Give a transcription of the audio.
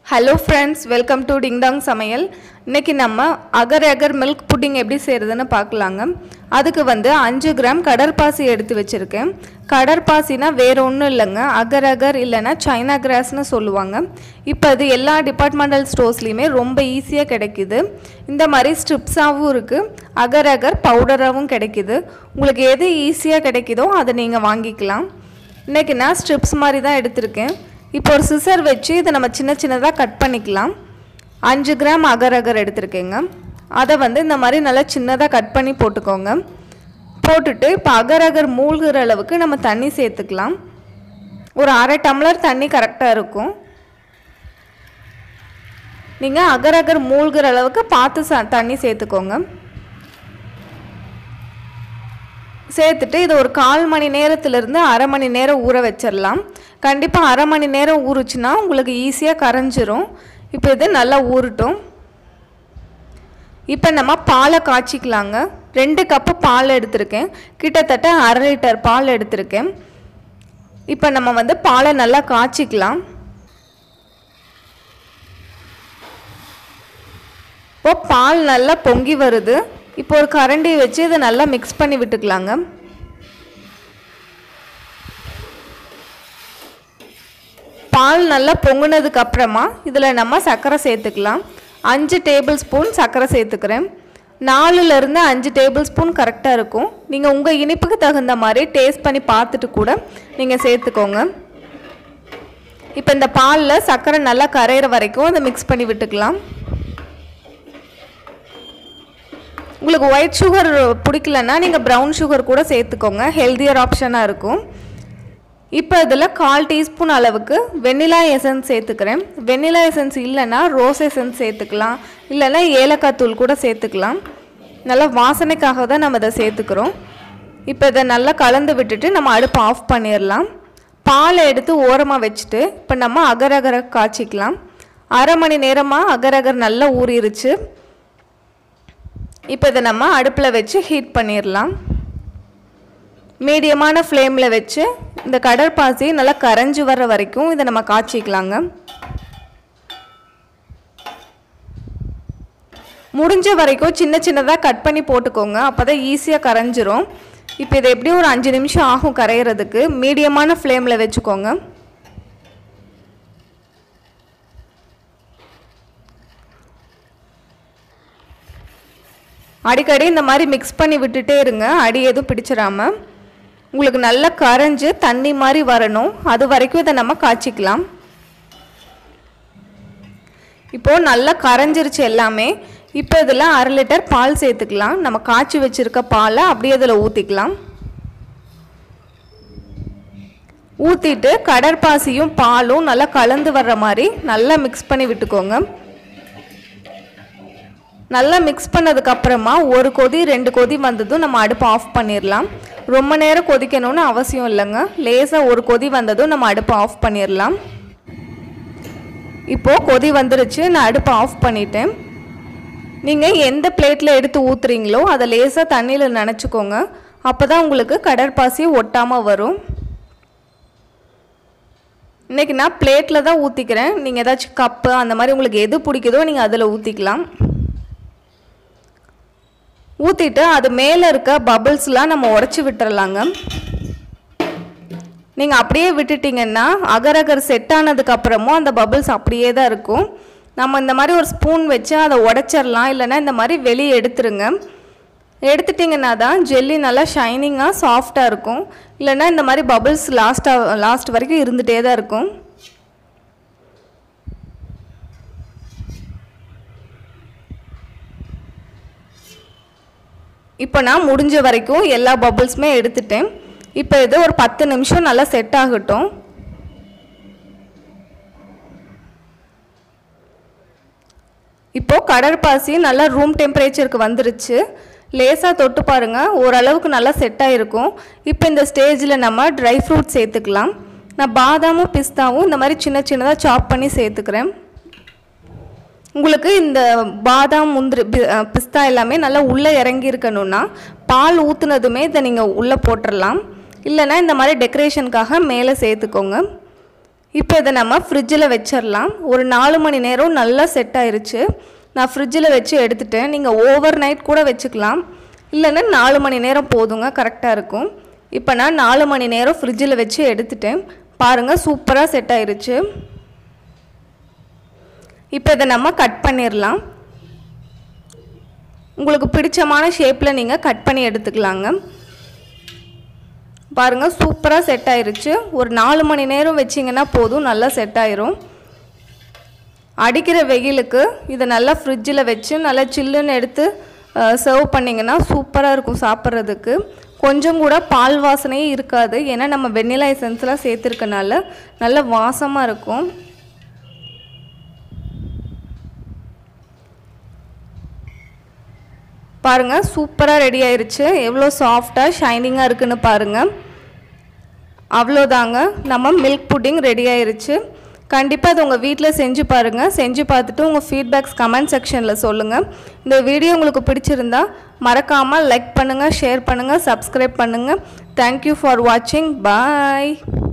hello friends welcome to ding dong சமையல் இன்னைக்கு நம்ம அகர் அகர் மில்க் புட்டிங் எப்படி செய்கிறதுன்னு பார்க்கலாங்க அதுக்கு வந்து அஞ்சு கிராம் கடற்பாசி எடுத்து வச்சுருக்கேன் கடற்பாசினா வேறு ஒன்றும் இல்லைங்க அகர் அகர் இல்லைன்னா சைனா கிராஸ்னு சொல்லுவாங்க இப்போ அது எல்லா டிபார்ட்மெண்டல் ஸ்டோர்ஸ்லேயுமே ரொம்ப ஈஸியாக கிடைக்குது இந்த மாதிரி ஸ்ட்ரிப்ஸாகவும் இருக்குது அகர் அகர் பவுடராகவும் கிடைக்குது உங்களுக்கு எது ஈஸியாக கிடைக்குதோ அதை நீங்கள் வாங்கிக்கலாம் இன்றைக்கி நான் ஸ்ட்ரிப்ஸ் மாதிரி தான் எடுத்திருக்கேன் இப்போ ஒரு சிசர் வச்சு இதை நம்ம சின்ன சின்னதாக கட் பண்ணிக்கலாம் அஞ்சு கிராம் அகர் அகர் எடுத்திருக்கேங்க அதை வந்து இந்த மாதிரி நல்லா சின்னதாக கட் பண்ணி போட்டுக்கோங்க போட்டுட்டு இப்போ அகர் அகர் மூழ்கிற அளவுக்கு நம்ம தண்ணி சேர்த்துக்கலாம் ஒரு அரை டம்ளர் தண்ணி கரெக்டாக இருக்கும் நீங்கள் அகர் அகர் மூழ்கிற அளவுக்கு பார்த்து ச தண்ணி சேர்த்துக்கோங்க சேர்த்துட்டு இது ஒரு கால் மணி நேரத்துலேருந்து அரை மணி நேரம் ஊற வச்சிடலாம் கண்டிப்பாக அரை மணி நேரம் ஊறுச்சுன்னா உங்களுக்கு ஈஸியாக கரைஞ்சிரும் இப்போ இது நல்லா ஊறட்டும் இப்போ நம்ம பாலை காய்ச்சிக்கலாங்க ரெண்டு கப்பு பால் எடுத்திருக்கேன் கிட்டத்தட்ட அரை லிட்டர் பால் எடுத்திருக்கேன் இப்போ நம்ம வந்து பாலை நல்லா காய்ச்சிக்கலாம் இப்போ பால் நல்லா பொங்கி வருது இப்போ ஒரு கரண்டி வச்சு இதை நல்லா மிக்ஸ் பண்ணி விட்டுக்கலாங்க பால் நல்லா பொங்குனதுக்கு அப்புறமா இதில் நம்ம சர்க்கரை சேர்த்துக்கலாம் அஞ்சு டேபிள் ஸ்பூன் சர்க்கரை சேர்த்துக்கிறேன் நாலுலேருந்து அஞ்சு டேபிள் ஸ்பூன் கரெக்டாக இருக்கும் நீங்கள் உங்கள் இனிப்புக்கு தகுந்த மாதிரி டேஸ்ட் பண்ணி பார்த்துட்டு கூட நீங்கள் சேர்த்துக்கோங்க இப்போ இந்த பாலில் சர்க்கரை நல்லா கரையிற வரைக்கும் அதை மிக்ஸ் பண்ணி விட்டுக்கலாம் உங்களுக்கு ஒயிட் சுகர் பிடிக்கலன்னா நீங்கள் ப்ரௌன் சுகர் கூட சேர்த்துக்கோங்க ஹெல்த்தியர் ஆப்ஷனாக இருக்கும் இப்போ இதில் கால் டீஸ்பூன் அளவுக்கு வெண்ணிலா எசன்ஸ் சேர்த்துக்கிறேன் வெண்ணிலா எசன்ஸ் இல்லைன்னா ரோஸ் எசன்ஸ் சேர்த்துக்கலாம் இல்லைன்னா ஏலக்காய் தூள் கூட சேர்த்துக்கலாம் நல்லா வாசனைக்காக தான் நம்ம இதை சேர்த்துக்கிறோம் இப்போ இதை நல்லா கலந்து விட்டுட்டு நம்ம அடுப்பை ஆஃப் பண்ணிடலாம் பாலை எடுத்து ஓரமாக வச்சுட்டு இப்போ நம்ம அகரகர காய்ச்சிக்கலாம் அரை மணி நேரமாக அகரகர் நல்லா ஊறிடுச்சு இப்போ இதை நம்ம அடுப்பில் வச்சு ஹீட் பண்ணிடலாம் மீடியமான ஃப்ளேமில் வச்சு இந்த கடற்பாசி நல்லா கரைஞ்சி வர்ற வரைக்கும் இதை நம்ம காய்ச்சிக்கலாங்க முடிஞ்ச வரைக்கும் சின்ன சின்னதாக கட் பண்ணி போட்டுக்கோங்க அப்போ தான் ஈஸியாக கரைஞ்சிரும் இப்போ இதை எப்படியும் ஒரு அஞ்சு நிமிஷம் ஆகும் கரையிறதுக்கு மீடியமான ஃப்ளேமில் வச்சுக்கோங்க அடிக்கடி இந்த மாதிரி மிக்ஸ் பண்ணி விட்டுட்டே இருங்க அடி எதுவும் பிடிச்சிடாம உங்களுக்கு நல்லா கரைஞ்சி தண்ணி மாதிரி வரணும் அது வரைக்கும் இதை நம்ம காய்ச்சிக்கலாம் இப்போது நல்லா கரைஞ்சிருச்சு எல்லாமே இப்போ இதில் அரை லிட்டர் பால் சேர்த்துக்கலாம் நம்ம காய்ச்சி வச்சுருக்க பாலை அப்படியே இதில் ஊற்றிக்கலாம் ஊற்றிட்டு கடற்பாசியும் பாலும் நல்லா கலந்து வர்ற மாதிரி நல்லா மிக்ஸ் பண்ணி விட்டுக்கோங்க நல்லா மிக்ஸ் பண்ணதுக்கு அப்புறமா ஒரு கொதி ரெண்டு கொதி வந்ததும் நம்ம அடுப்பை ஆஃப் பண்ணிடலாம் ரொம்ப நேரம் கொதிக்கணும்னு அவசியம் இல்லைங்க லேசாக ஒரு கொதி வந்ததும் நம்ம அடுப்பை ஆஃப் பண்ணிடலாம் இப்போது கொதி வந்துருச்சு நான் அடுப்பை ஆஃப் பண்ணிட்டேன் நீங்கள் எந்த பிளேட்டில் எடுத்து ஊற்றுறீங்களோ அதை லேசாக தண்ணியில் நினச்சிக்கோங்க அப்போ தான் உங்களுக்கு கடற்பாசி ஒட்டாமல் வரும் இன்றைக்கி நான் பிளேட்டில் தான் ஊற்றிக்கிறேன் நீங்கள் ஏதாச்சும் கப்பு அந்த மாதிரி உங்களுக்கு எது பிடிக்குதோ நீங்கள் அதில் ஊற்றிக்கலாம் ஊற்றிட்டு அது மேலே இருக்க பபிள்ஸ்லாம் நம்ம உடச்சி விட்டுறலாங்க நீங்கள் அப்படியே விட்டுட்டிங்கன்னா அகரகர் செட் ஆனதுக்கப்புறமும் அந்த பபிள்ஸ் அப்படியே தான் இருக்கும் நம்ம இந்த மாதிரி ஒரு ஸ்பூன் வச்சு அதை உடச்சிடலாம் இல்லைன்னா இந்த மாதிரி வெளியே எடுத்துருங்க எடுத்துட்டிங்கன்னா தான் ஜெல்லி நல்லா ஷைனிங்காக சாஃப்டாக இருக்கும் இல்லைன்னா இந்த மாதிரி பபிள்ஸ் லாஸ்ட்டாக லாஸ்ட் வரைக்கும் இருந்துகிட்டே தான் இருக்கும் இப்போ நான் முடிஞ்ச வரைக்கும் எல்லா பபுள்ஸுமே எடுத்துட்டேன் இப்போ இது ஒரு பத்து நிமிஷம் நல்லா செட் ஆகட்டும் இப்போது கடற்பாசி நல்லா ரூம் டெம்பரேச்சருக்கு வந்துருச்சு லேசாக தொட்டு பாருங்கள் ஓரளவுக்கு நல்லா செட் ஆகிருக்கும் இப்போ இந்த ஸ்டேஜில் நம்ம ட்ரை ஃப்ரூட் சேர்த்துக்கலாம் நான் பாதாமும் பிஸ்தாவும் இந்த மாதிரி சின்ன சின்னதாக சாப் பண்ணி சேர்த்துக்கிறேன் உங்களுக்கு இந்த பாதாம் முந்திரி பிஸ்தா எல்லாமே நல்லா உள்ளே இறங்கி இருக்கணும்னா பால் ஊற்றுனதுமே இதை நீங்கள் உள்ளே போட்டுடலாம் இல்லைன்னா இந்த மாதிரி டெக்கரேஷனுக்காக மேலே சேர்த்துக்கோங்க இப்போ இதை நம்ம ஃப்ரிட்ஜில் வச்சிடலாம் ஒரு நாலு மணி நேரம் நல்லா செட் ஆயிருச்சு நான் ஃப்ரிட்ஜில் வச்சு எடுத்துட்டேன் நீங்கள் ஓவர் நைட் கூட வச்சுக்கலாம் இல்லைன்னா நாலு மணி நேரம் போதுங்க கரெக்டாக இருக்கும் இப்போ நான் நாலு மணி நேரம் ஃப்ரிட்ஜில் வச்சு எடுத்துட்டேன் பாருங்கள் சூப்பராக செட் ஆயிருச்சு இப்போ இதை நம்ம கட் பண்ணிடலாம் உங்களுக்கு பிடிச்சமான ஷேப்பில் நீங்கள் கட் பண்ணி எடுத்துக்கலாங்க பாருங்கள் சூப்பராக செட் ஆயிருச்சு ஒரு நாலு மணி நேரம் வச்சிங்கன்னா போதும் நல்லா செட் ஆயிரும் அடிக்கிற வெயிலுக்கு இதை நல்லா ஃப்ரிட்ஜில் வச்சு நல்லா சில்லுன்னு எடுத்து சர்வ் பண்ணிங்கன்னா சூப்பராக இருக்கும் சாப்பிட்றதுக்கு கொஞ்சம் கூட பால் வாசனையே இருக்காது ஏன்னா நம்ம வெண்ணிலா எசன்ஸ்லாம் சேர்த்துருக்கனால நல்ல வாசமாக இருக்கும் பாருங்கள் சூப்பராக ரெடி ஆயிருச்சு எவ்வளோ சாஃப்டாக ஷைனிங்காக இருக்குன்னு பாருங்கள் அவ்வளோதாங்க நம்ம மில்க் புட்டிங் ரெடி ஆயிருச்சு கண்டிப்பாக அது உங்கள் வீட்டில் செஞ்சு பாருங்கள் செஞ்சு பார்த்துட்டு உங்கள் ஃபீட்பேக்ஸ் கமெண்ட் செக்ஷனில் சொல்லுங்கள் இந்த வீடியோ உங்களுக்கு பிடிச்சிருந்தா மறக்காமல் லைக் பண்ணுங்கள் ஷேர் பண்ணுங்கள் சப்ஸ்கிரைப் பண்ணுங்கள் தேங்க்யூ ஃபார் வாட்சிங் பாய்